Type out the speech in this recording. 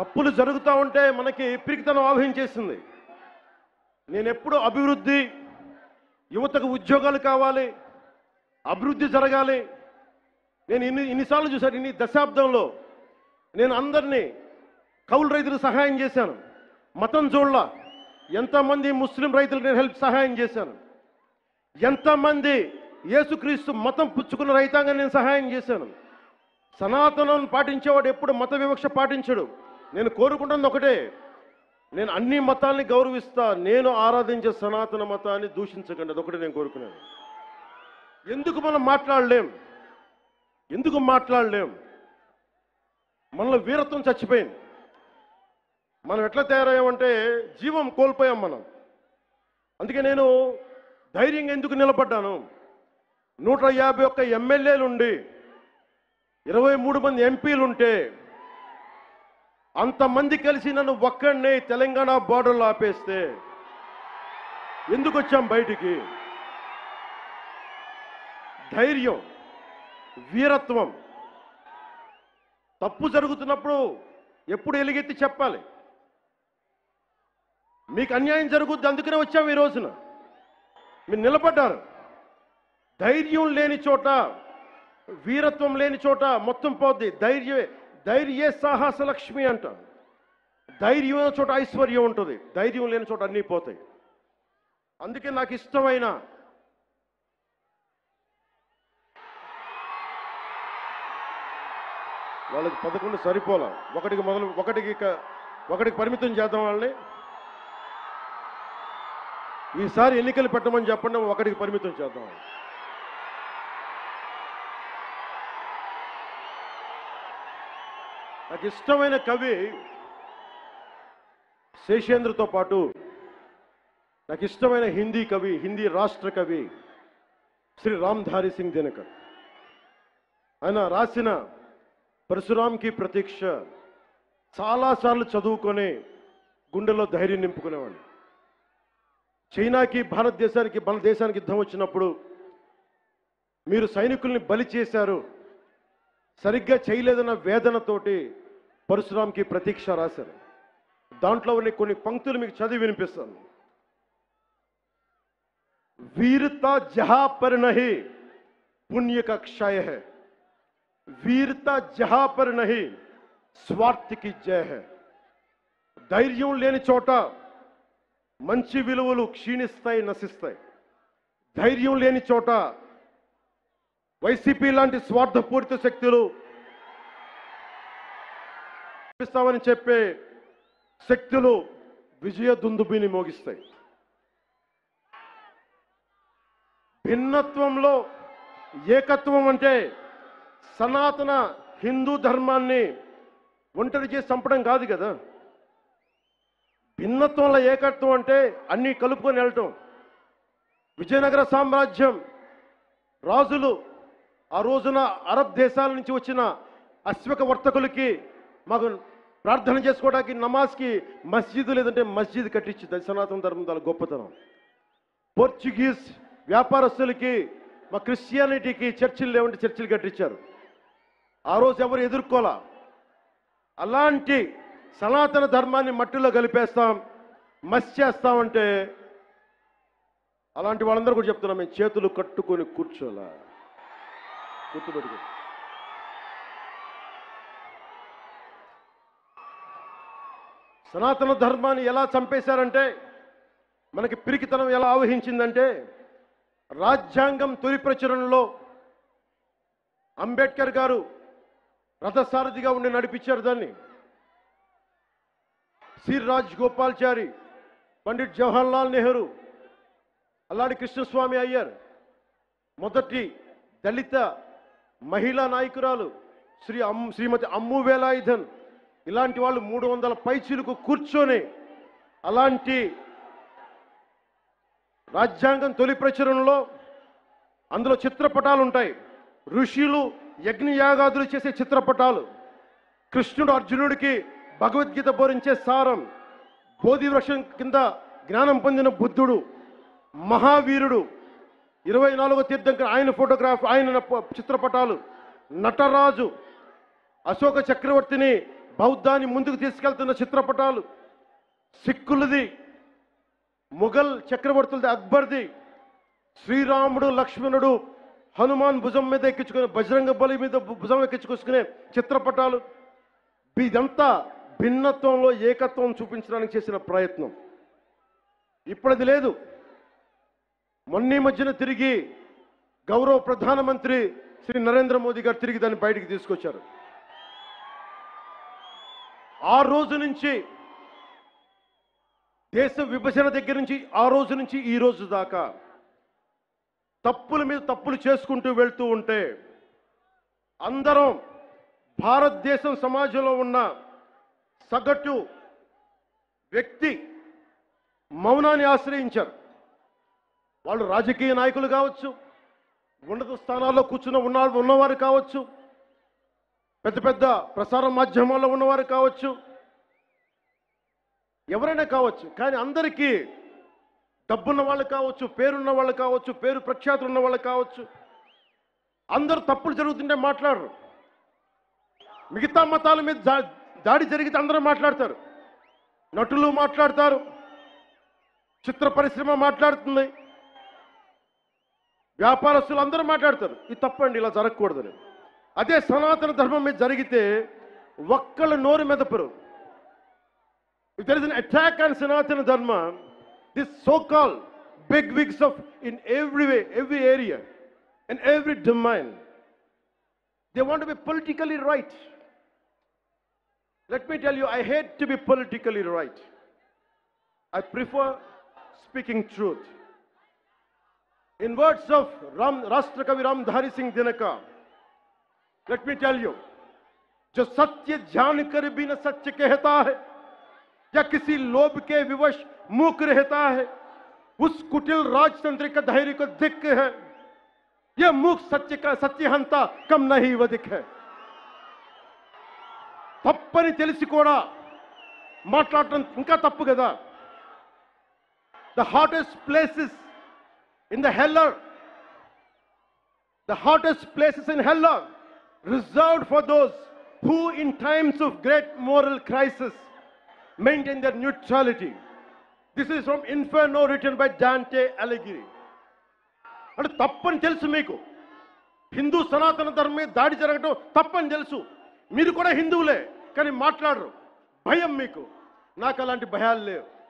తప్పులు జరుగుతూ ఉంటే మనకి పిరికితనం ఆవహించేసింది నేను ఎప్పుడు అభివృద్ధి యువతకు ఉద్యోగాలు కావాలి అభివృద్ధి జరగాలి నేను ఇన్ని ఇన్నిసార్లు చూశాను ఇన్ని దశాబ్దంలో నేను అందరినీ కౌలు రైతులకు సహాయం చేశాను మతం చూడలా ఎంతమంది ముస్లిం రైతులకు నేను హెల్ప్ సహాయం చేశాను ఎంతమంది యేసుక్రీస్తు మతం పుచ్చుకున్న రైతాంగం నేను సహాయం చేశాను సనాతనం పాటించేవాడు ఎప్పుడు మత వివక్ష పాటించడు నేను కోరుకుంటున్నది ఒకటే నేను అన్ని మతాల్ని గౌరవిస్తా నేను ఆరాధించే సనాతన మతాన్ని దూషించకండి అదొకటి నేను కోరుకున్నాను ఎందుకు మనం మాట్లాడలేం ఎందుకు మాట్లాడలేం మనలో వీరత్వం చచ్చిపోయింది మనం ఎట్లా తయారయ్యామంటే జీవం కోల్పోయాం మనం అందుకే నేను ధైర్యంగా ఎందుకు నిలబడ్డాను నూట యాభై ఒక్క ఎమ్మెల్యేలుండి ఇరవై మూడు మంది ఎంపీలుంటే అంతమంది కలిసి నన్ను ఒక్కడినే తెలంగాణ బార్డర్లో ఆపేస్తే ఎందుకు వచ్చాం బయటికి ధైర్యం వీరత్వం తప్పు జరుగుతున్నప్పుడు ఎప్పుడు ఎలుగెత్తి చెప్పాలి మీకు అన్యాయం జరుగుద్ది అందుకనే వచ్చాం ఈ రోజున మీరు నిలబడ్డారు ధైర్యం లేని చోట వీరత్వం లేని చోట మొత్తం పోద్ది ధైర్యమే ధైర్యే సాహస లక్ష్మి అంట ధైర్యం ఉన్న చోట ఐశ్వర్యం ఉంటుంది ధైర్యం లేని చోట అన్నీ పోతాయి అందుకే నాకు ఇష్టమైన వాళ్ళకి పదకొండు సరిపోలా ఒకటికి మొదలు ఒకటికి ఇక- ఒకటికి పరిమితం చేద్దాం వాళ్ళని ఈసారి ఎన్నికలు పెట్టమని చెప్పండి ఒకటికి పరిమితం చేద్దాం నాకు ఇష్టమైన కవి శేషేంద్రతో పాటు నాకు ఇష్టమైన హిందీ కవి హిందీ రాష్ట్ర కవి శ్రీ రామ్ధారి సింగ్ దినకర్ ఆయన రాసిన పరశురాంకి ప్రతీక్ష చాలాసార్లు చదువుకొని గుండెలో ధైర్యం నింపుకునేవాడిని చైనాకి భారతదేశానికి మన దేశానికి యుద్ధం వచ్చినప్పుడు మీరు సైనికుల్ని బలి చేశారు సరిగ్గా చేయలేదన్న వేదనతోటి పరశురాంకి ప్రతీక్ష రాశారు దాంట్లో ఉన్న కొన్ని పంక్తులు మీకు చదివి వినిపిస్తాను वीरता जहां पर नहीं पुण्य का क्षय है वीरता जहां पर नहीं స్వార్థ కి జయ హై ధైర్యం లేని చోట మంచి విలువలు క్షీణిస్తాయి నశిస్తాయి ధైర్యం లేని చోట వైసీపీ లాంటి స్వార్థపూరిత శక్తులు ఇస్తామని చెప్పే శక్తులు విజయ దుందుబిని మోగిస్తాయి భిన్నత్వంలో ఏకత్వం అంటే సనాతన హిందూ ధర్మాన్ని ఒంటరి చేసి చంపడం కాదు కదా భిన్నత్వంలో ఏకత్వం అంటే అన్నీ కలుపుకొని వెళ్ళటం విజయనగర సామ్రాజ్యం రాజులు ఆ రోజున అరబ్ దేశాల నుంచి వచ్చిన అశ్వక వర్తకులకి మాకు ప్రార్థన చేసుకోవడానికి నమాజ్కి మస్జిద్ లేదంటే మస్జిద్ కట్టించింది అది సనాతన ధర్మం చాలా గొప్పతనం పోర్చుగీస్ వ్యాపారస్తులకి మా క్రిస్టియానిటీకి చర్చిలు లేవంటే చర్చిలు కట్టించారు ఆ రోజు ఎవరు ఎదుర్కోలా అలాంటి సనాతన ధర్మాన్ని మట్టిలో కలిపేస్తాం మస్ చేస్తామంటే అలాంటి వాళ్ళందరూ కూడా చెప్తున్నాం మేము చేతులు కట్టుకొని కూర్చోలా గుర్తుపెట్టుకో సనాతన ధర్మాన్ని ఎలా చంపేశారంటే మనకి పిరికితనం ఎలా ఆవహించిందంటే రాజ్యాంగం తొలి ప్రచురణలో అంబేద్కర్ గారు రథసారథిగా ఉండి నడిపించారు దాన్ని సి రాజ్ గోపాల్చారి పండిట్ జవహర్లాల్ నెహ్రూ అల్లాడి కృష్ణస్వామి అయ్యర్ మొదటి దళిత మహిళా నాయకురాలు శ్రీ అమ్ శ్రీమతి అమ్ము వేలాయుధన్ ఇలాంటి వాళ్ళు మూడు వందల పైచీలకు కూర్చొని అలాంటి రాజ్యాంగం తొలి ప్రచురణలో అందులో చిత్రపటాలు ఉంటాయి ఋషులు యజ్ఞయాగాదులు చేసే చిత్రపటాలు కృష్ణుడు అర్జునుడికి భగవద్గీత బోధించే సారం బోధి వృక్షం కింద జ్ఞానం పొందిన బుద్ధుడు మహావీరుడు ఇరవై నాలుగో తీర్థంకర్ ఆయన ఫోటోగ్రాఫ్ ఆయన ప- చిత్రపటాలు నటరాజు అశోక చక్రవర్తిని బౌద్ధాన్ని ముందుకు తీసుకెళ్తున్న చిత్రపటాలు సిక్కులది ముఘల్ చక్రవర్తులది అక్బర్ది శ్రీరాముడు లక్ష్మణుడు హనుమాన్ భుజం మీద ఎక్కించుకునే బజరంగ బలి మీద భు- భుజం ఎక్కించుకొసుకునే చిత్రపటాలు ఇదంతా భిన్నత్వంలో ఏకత్వం చూపించడానికి చేసిన ప్రయత్నం ఇప్పుడది లేదు మొన్న ఈ మధ్యన తిరిగి గౌరవ ప్రధానమంత్రి శ్రీ నరేంద్ర మోదీ గారు తిరిగి దాన్ని బయటికి తీసుకొచ్చారు ఆ రోజు నుంచి దేశ విభజన దగ్గర నుంచి ఆ రోజు నుంచి ఈ రోజు దాకా తప్పుల మీద తప్పులు చేసుకుంటూ వెళ్తూ ఉంటే అందరం భారతదేశం సమాజంలో ఉన్న సగటు వ్యక్తి మౌనాన్ని ఆశ్రయించారు వాళ్ళు రాజకీయ నాయకులు కావచ్చు ఉన్నత స్థానాల్లో కూర్చున్న ఉన్న ఉన్నవారు కావచ్చు పెద్ద పెద్ద ప్రసార మాధ్యమాల్లో ఉన్నవారు కావచ్చు ఎవరైనా కావచ్చు కానీ అందరికీ డబ్బున్న వాళ్ళు కావచ్చు పేరున్న వాళ్ళు కావచ్చు పేరు ప్రఖ్యాతులు ఉన్న వాళ్ళు కావచ్చు అందరూ తప్పులు జరుగుతుంటే మాట్లాడరు మిగతా మతాల మీద దా- దాడి జరిగితే అందరూ మాట్లాడతారు నటులు మాట్లాడతారు చిత్ర పరిశ్రమ మాట్లాడుతుంది వ్యాపారస్తులు అందరూ మాట్లాడతారు ఇది తప్పండి ఇలా జరగకూడదని అదే సనాతన ధర్మం మీద జరిగితే ఒక్కళ్ళ నోరు మెదపరు If there is an attack on Sanatana Dharma, this so-called big wigs of in every way, every area, and every domain, they want to be politically right. Let me tell you, I hate to be politically right. I prefer speaking truth. In words of Ram, Rashtrakavi Ramdhari Singh Dinaka, let me tell you, जो सत्य जान कर भी न सत्य कहता है या किसी लोभ के विवश मूक रहता है उस कुटिल राजतंत्र का धैर्य को दिख है यह मूक सत्य का सत्यहंता कम नहीं वधिक है తప్పని తెలిసి కూడా మాట్లాడటం ఇంకా తప్పు కదా the hottest places in the hell are the hottest places in hell are reserved for those who in times of great moral crisis maintain their neutrality. This is from Inferno written by Dante Alighieri. అంటే తప్పని తెలుసు మీకు హిందూ సనాతన ధర్మం మీద దాడి జరగడం తప్పని తెలుసు మీరు కూడా హిందువులే కానీ మాట్లాడరు భయం మీకు నాకు అలాంటి భయాలు లేవు